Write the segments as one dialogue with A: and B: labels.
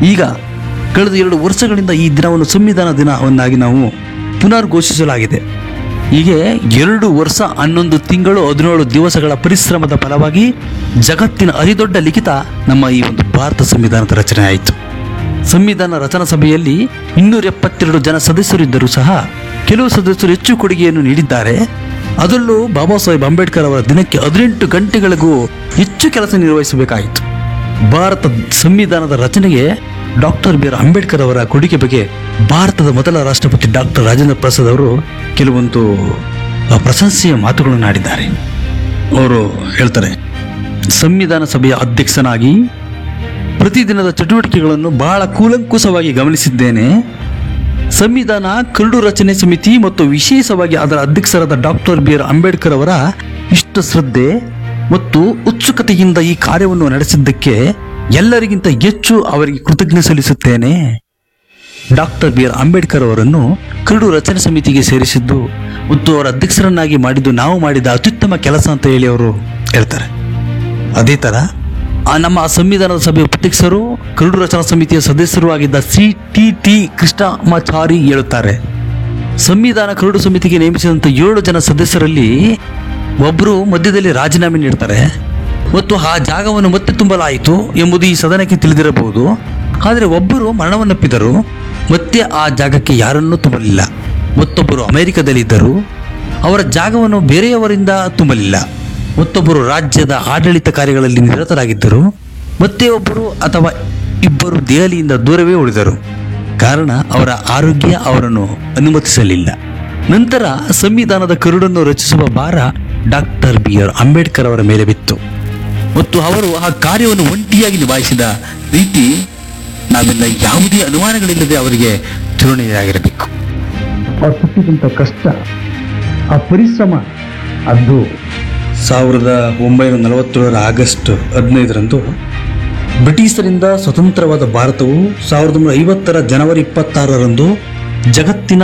A: ಈಗ ಕಳೆದ ಎರಡು ವರ್ಷಗಳಿಂದ ಈ ದಿನವನ್ನು ಸಂವಿಧಾನ ದಿನವನ್ನಾಗಿ ನಾವು ಪುನರ್ ಘೋಷಿಸಲಾಗಿದೆ ಹೀಗೆ ಎರಡು ವರ್ಷ ಹನ್ನೊಂದು ತಿಂಗಳು ಹದಿನೇಳು ದಿವಸಗಳ ಪರಿಶ್ರಮದ ಫಲವಾಗಿ ಜಗತ್ತಿನ ಅತಿದೊಡ್ಡ ಲಿಖಿತ ನಮ್ಮ ಈ ಒಂದು ಭಾರತ ಸಂವಿಧಾನದ ರಚನೆ ಆಯಿತು ಸಂವಿಧಾನ ರಚನಾ ಸಭೆಯಲ್ಲಿ ಇನ್ನೂರ ಎಪ್ಪತ್ತೆರಡು ಜನ ಸದಸ್ಯರಿದ್ದರೂ ಸಹ ಕೆಲವು ಸದಸ್ಯರು ಹೆಚ್ಚು ಕೊಡುಗೆಯನ್ನು ನೀಡಿದ್ದಾರೆ ಅದರಲ್ಲೂ ಬಾಬಾ ಸಾಹೇಬ್ ಅಂಬೇಡ್ಕರ್ ಅವರ ದಿನಕ್ಕೆ ಹದಿನೆಂಟು ಗಂಟೆಗಳಿಗೂ ಹೆಚ್ಚು ಕೆಲಸ ನಿರ್ವಹಿಸಬೇಕಾಯಿತು ಭಾರತ ಸಂವಿಧಾನದ ರಚನೆಗೆ ಡಾಕ್ಟರ್ ಬಿ ಆರ್ ಅಂಬೇಡ್ಕರ್ ಅವರ ಕೊಡುಗೆ ಬಗ್ಗೆ ಭಾರತದ ಮೊದಲ ರಾಷ್ಟ್ರಪತಿ ಡಾಕ್ಟರ್ ರಾಜೇಂದ್ರ ಪ್ರಸಾದ್ ಅವರು ಕೆಲವೊಂದು ಆ, ಪ್ರಶಂಸೆಯ ಮಾತುಗಳನ್ನು ಆಡಿದ್ದಾರೆ ಅವರು ಹೇಳ್ತಾರೆ ಸಂವಿಧಾನ ಸಭೆಯ ಅಧ್ಯಕ್ಷನಾಗಿ ಪ್ರತಿದಿನದ ಚಟುವಟಿಕೆಗಳನ್ನು ಬಹಳ ಕೂಲಂಕುಷವಾಗಿ ಗಮನಿಸಿದ್ದೇನೆ ಸಂವಿಧಾನ ಕರಡು ರಚನೆ ಸಮಿತಿ ಮತ್ತು ವಿಶೇಷವಾಗಿ ಅದರ ಅಧ್ಯಕ್ಷರಾದ ಡಾಕ್ಟರ್ ಬಿ ಆರ್ ಅಂಬೇಡ್ಕರ್ ಅವರ ಇಷ್ಟ ಶ್ರದ್ಧೆ ಮತ್ತು ಉತ್ಸುಕತೆಯಿಂದ ಈ ಕಾರ್ಯವನ್ನು ನಡೆಸಿದ್ದಕ್ಕೆ ಎಲ್ಲರಿಗಿಂತ ಹೆಚ್ಚು ಅವರಿಗೆ ಕೃತಜ್ಞೆ ಸಲ್ಲಿಸುತ್ತೇನೆ ಡಾಕ್ಟರ್ ಬಿ ಆರ್ ಅಂಬೇಡ್ಕರ್ ಅವರನ್ನು ಕರಡು ರಚನೆ ಸಮಿತಿಗೆ ಸೇರಿಸಿದ್ದು ಮತ್ತು ಅವರ ಅಧ್ಯಕ್ಷರನ್ನಾಗಿ ಮಾಡಿದ್ದು ನಾವು ಮಾಡಿದ ಅತ್ಯುತ್ತಮ ಕೆಲಸ ಅಂತ ಹೇಳಿ ಅವರು ಹೇಳ್ತಾರೆ ಅದೇ ಥರ ಆ ನಮ್ಮ ಸಂವಿಧಾನದ ಸಭೆಯ ಉಪಾಧ್ಯಕ್ಷರು ಕರಡು ರಚನಾ ಸಮಿತಿಯ ಸದಸ್ಯರು ಆಗಿದ್ದ ಸಿ ಟಿ ಟಿ ಕೃಷ್ಣಮಾಚಾರಿ ಹೇಳುತ್ತಾರೆ ಸಂವಿಧಾನ ಕರಡು ಸಮಿತಿಗೆ ನೇಮಿಸಿದಂಥ ಏಳು ಜನ ಸದಸ್ಯರಲ್ಲಿ ಒಬ್ಬರು ಮಧ್ಯದಲ್ಲಿ ರಾಜೀನಾಮೆ ನೀಡ್ತಾರೆ ಮತ್ತು ಆ ಜಾಗವನ್ನು ಮತ್ತೆ ತುಂಬಲಾಯಿತು ಎಂಬುದು ಈ ಸದನಕ್ಕೆ ತಿಳಿದಿರಬಹುದು ಆದರೆ ಒಬ್ಬರು ಮರಣವನ್ನಪ್ಪಿದರು ಮತ್ತೆ ಆ ಜಾಗಕ್ಕೆ ಯಾರನ್ನೂ ತುಂಬಲಿಲ್ಲ ಮತ್ತೊಬ್ಬರು ಅಮೆರಿಕದಲ್ಲಿದ್ದರು ಅವರ ಜಾಗವನ್ನು ಬೇರೆಯವರಿಂದ ತುಂಬಲಿಲ್ಲ ಮತ್ತೊಬ್ಬರು ರಾಜ್ಯದ ಆಡಳಿತ ಕಾರ್ಯಗಳಲ್ಲಿ ನಿರತರಾಗಿದ್ದರು ಮತ್ತೆ ಒಬ್ಬರು ಅಥವಾ ಇಬ್ಬರು ದೆಹಲಿಯಿಂದ ದೂರವೇ ಉಳಿದರು ಕಾರಣ ಅವರ ಆರೋಗ್ಯ ಅವರನ್ನು ಅನುಮತಿಸಲಿಲ್ಲ ನಂತರ ಸಂವಿಧಾನದ ಕರಡನ್ನು ರಚಿಸುವ ಭಾರ ಡಾಕ್ಟರ್ ಬಿ ಆರ್ ಅಂಬೇಡ್ಕರ್ ಅವರ ಮೇಲೆ ಬಿತ್ತು ಮತ್ತು ಅವರು ಆ ಕಾರ್ಯವನ್ನು ಒಂಟಿಯಾಗಿ ನಿಭಾಯಿಸಿದ ರೀತಿ ನಾವೆಲ್ಲ ಯಾವುದೇ ಅನುಮಾನಗಳಿಲ್ಲದೆ ಅವರಿಗೆ ತಿರುಣೆಯಾಗಿರಬೇಕು ಅವ್ರು ಪಟ್ಟಿದಂಥ ಕಷ್ಟ ಆ ಪರಿಶ್ರಮ ಅದು ಸಾವಿರದ ಒಂಬೈನೂರ ನಲವತ್ತೇಳರ ಆಗಸ್ಟ್ ಹದಿನೈದರಂದು ಬ್ರಿಟಿಷರಿಂದ ಸ್ವತಂತ್ರವಾದ ಭಾರತವು ಸಾವಿರದ ಒಂಬೈನೂರ ಐವತ್ತರ ಜನವರಿ ಇಪ್ಪತ್ತಾರರಂದು ಜಗತ್ತಿನ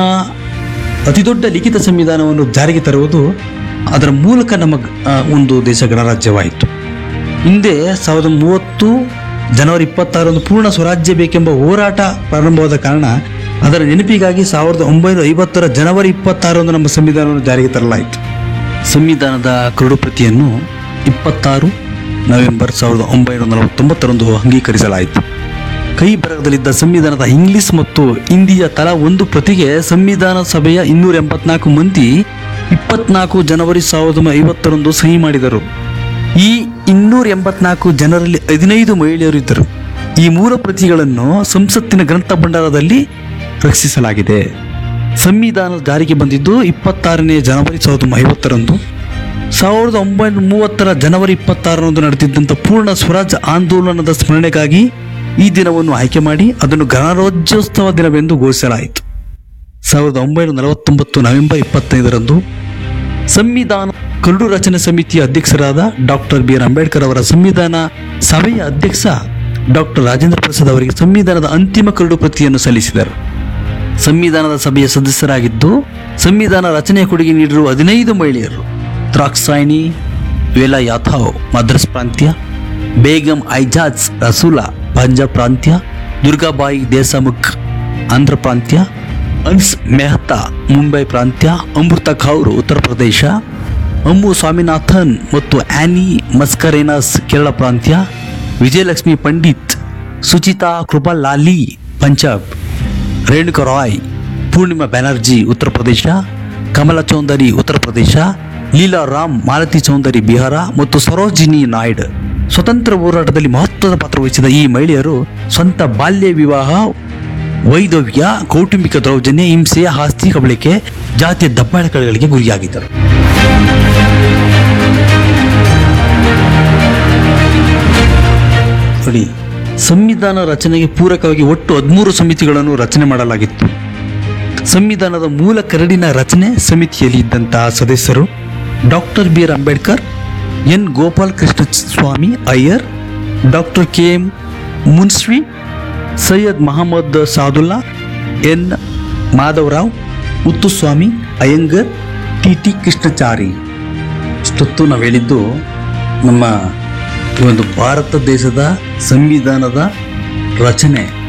A: ಅತಿದೊಡ್ಡ ಲಿಖಿತ ಸಂವಿಧಾನವನ್ನು ಜಾರಿಗೆ ತರುವುದು ಅದರ ಮೂಲಕ ನಮ್ಮ ಆ, ಒಂದು ದೇಶ ಗಣರಾಜ್ಯವಾಯಿತು ಹಿಂದೆ ಸಾವಿರದ ಮೂವತ್ತು ಜನವರಿ ಇಪ್ಪತ್ತಾರರಂದು ಪೂರ್ಣ ಸ್ವರಾಜ್ಯ ಬೇಕೆಂಬ ಹೋರಾಟ ಪ್ರಾರಂಭವಾದ ಕಾರಣ ಅದರ ನೆನಪಿಗಾಗಿ ಸಾವಿರದ ಒಂಬೈನೂರ ಐವತ್ತರ ಜನವರಿ ಇಪ್ಪತ್ತಾರರಂದು ನಮ್ಮ ಸಂವಿಧಾನವನ್ನು ಜಾರಿಗೆ ತರಲಾಯಿತು ಸಂವಿಧಾನದ ಕರಡು ಪ್ರತಿಯನ್ನು ಇಪ್ಪತ್ತಾರು ನವೆಂಬರ್ ಸಾವಿರದ ಒಂಬೈನೂರ ನಲವತ್ತೊಂಬತ್ತರಂದು ಅಂಗೀಕರಿಸಲಾಯಿತು ಕೈ ಬರಹದಲ್ಲಿದ್ದ ಸಂವಿಧಾನದ ಇಂಗ್ಲಿಷ್ ಮತ್ತು ಹಿಂದಿಯ ತಲಾ ಒಂದು ಪ್ರತಿಗೆ ಸಂವಿಧಾನ ಸಭೆಯ ಇನ್ನೂರ ಎಂಬತ್ನಾಲ್ಕು ಮಂದಿ ಇಪ್ಪತ್ನಾಲ್ಕು ಜನವರಿ ಸಾವಿರದ ಒಂಬೈನೂರ ಐವತ್ತರಂದು ಸಹಿ ಮಾಡಿದರು ಈ ಇನ್ನೂರ ಎಂಬತ್ನಾಲ್ಕು ಜನರಲ್ಲಿ ಹದಿನೈದು ಮಹಿಳೆಯರು ಇದ್ದರು ಈ ಮೂಲ ಪ್ರತಿಗಳನ್ನು ಸಂಸತ್ತಿನ ಗ್ರಂಥ ಭಂಡಾರದಲ್ಲಿ ರಕ್ಷಿಸಲಾಗಿದೆ ಸಂವಿಧಾನ ಜಾರಿಗೆ ಬಂದಿದ್ದು ಇಪ್ಪತ್ತಾರನೇ ಜನವರಿ ಸಾವಿರದ ಒಂಬೈನೂರ ಐವತ್ತರಂದು ಸಾವಿರದ ಒಂಬೈನೂರ ಮೂವತ್ತರ ಜನವರಿ ಇಪ್ಪತ್ತಾರರಂದು ನಡೆದಿದ್ದಂಥ ಪೂರ್ಣ ಸ್ವರಾಜ್ ಆಂದೋಲನದ ಸ್ಮರಣೆಗಾಗಿ ಈ ದಿನವನ್ನು ಆಯ್ಕೆ ಮಾಡಿ ಅದನ್ನು ಗಣರಾಜ್ಯೋತ್ಸವ ದಿನವೆಂದು ಘೋಷಿಸಲಾಯಿತು ಸಾವಿರದ ಒಂಬೈನೂರ ನಲವತ್ತೊಂಬತ್ತು ನವೆಂಬರ್ ಇಪ್ಪತ್ತೈದರಂದು ಸಂವಿಧಾನ ಕರಡು ರಚನೆ ಸಮಿತಿಯ ಅಧ್ಯಕ್ಷರಾದ ಡಾಕ್ಟರ್ ಬಿ ಆರ್ ಅಂಬೇಡ್ಕರ್ ಅವರ ಸಂವಿಧಾನ ಸಭೆಯ ಅಧ್ಯಕ್ಷ ಡಾಕ್ಟರ್ ರಾಜೇಂದ್ರ ಪ್ರಸಾದ್ ಅವರಿಗೆ ಸಂವಿಧಾನದ ಅಂತಿಮ ಕರಡು ಪ್ರತಿಯನ್ನು ಸಲ್ಲಿಸಿದರು ಸಂವಿಧಾನದ ಸಭೆಯ ಸದಸ್ಯರಾಗಿದ್ದು ಸಂವಿಧಾನ ರಚನೆಯ ಕೊಡುಗೆ ನೀಡಿರುವ ಹದಿನೈದು ಮಹಿಳೆಯರು ತ್ರಾಕ್ಸಾಯಿನಿ ವೇಲಾ ಯಾಥಾವ್ ಮದ್ರಾಸ್ ಪ್ರಾಂತ್ಯ ಬೇಗಂ ಐಜಾಜ್ ರಸೂಲಾ ಪಂಜಾಬ್ ಪ್ರಾಂತ್ಯ ದುರ್ಗಾಬಾಯಿ ದೇಶಮುಖ್ ಆಂಧ್ರ ಪ್ರಾಂತ್ಯ ಅನ್ಸ್ ಮೆಹ್ತಾ ಮುಂಬೈ ಪ್ರಾಂತ್ಯ ಅಮೃತ ಕೌರ್ ಉತ್ತರ ಪ್ರದೇಶ ಅಮ್ಮು ಸ್ವಾಮಿನಾಥನ್ ಮತ್ತು ಆ್ಯನಿ ಮಸ್ಕರೇನಸ್ ಕೇರಳ ಪ್ರಾಂತ್ಯ ವಿಜಯಲಕ್ಷ್ಮಿ ಪಂಡಿತ್ ಸುಚಿತಾ ಕೃಪಾಲಾಲಿ ಪಂಜಾಬ್ ರೇಣುಕಾ ರಾಯ್ ಪೂರ್ಣಿಮಾ ಬ್ಯಾನರ್ಜಿ ಉತ್ತರ ಪ್ರದೇಶ ಕಮಲಾ ಚೌಧರಿ ಉತ್ತರ ಪ್ರದೇಶ ಲೀಲಾ ರಾಮ್ ಮಾಲತಿ ಚೌಧರಿ ಬಿಹಾರ ಮತ್ತು ಸರೋಜಿನಿ ನಾಯ್ಡ್ ಸ್ವತಂತ್ರ ಹೋರಾಟದಲ್ಲಿ ಮಹತ್ವದ ಪಾತ್ರ ವಹಿಸಿದ ಈ ಮಹಿಳೆಯರು ಸ್ವಂತ ಬಾಲ್ಯ ವಿವಾಹ ವೈದವ್ಯ ಕೌಟುಂಬಿಕ ದೌರ್ಜನ್ಯ ಹಿಂಸೆ ಆಸ್ತಿ ಕಬಳಿಕೆ ಜಾತಿಯ ದಬ್ಬಾಳಿಕೆಗಳಿಗೆ ಗುರಿಯಾಗಿದ್ದರು ನೋಡಿ ಸಂವಿಧಾನ ರಚನೆಗೆ ಪೂರಕವಾಗಿ ಒಟ್ಟು ಹದಿಮೂರು ಸಮಿತಿಗಳನ್ನು ರಚನೆ ಮಾಡಲಾಗಿತ್ತು ಸಂವಿಧಾನದ ಮೂಲ ಕರಡಿನ ರಚನೆ ಸಮಿತಿಯಲ್ಲಿ ಇದ್ದಂತಹ ಸದಸ್ಯರು doctor B R Ambedkar N Gopal Krishna Swami Iyer doctor K M Munshi Syed Mohammed Saadulla N Madhavarao Muthuswamy Ayyangar T T Krishnamachari ಇಷ್ಟೊತ್ತು ನಾವು ಹೇಳಿದ್ದು ನಮ್ಮ ಈ ಒಂದು ಭಾರತ ದೇಶದ ಸಂವಿಧಾನದ ರಚನೆ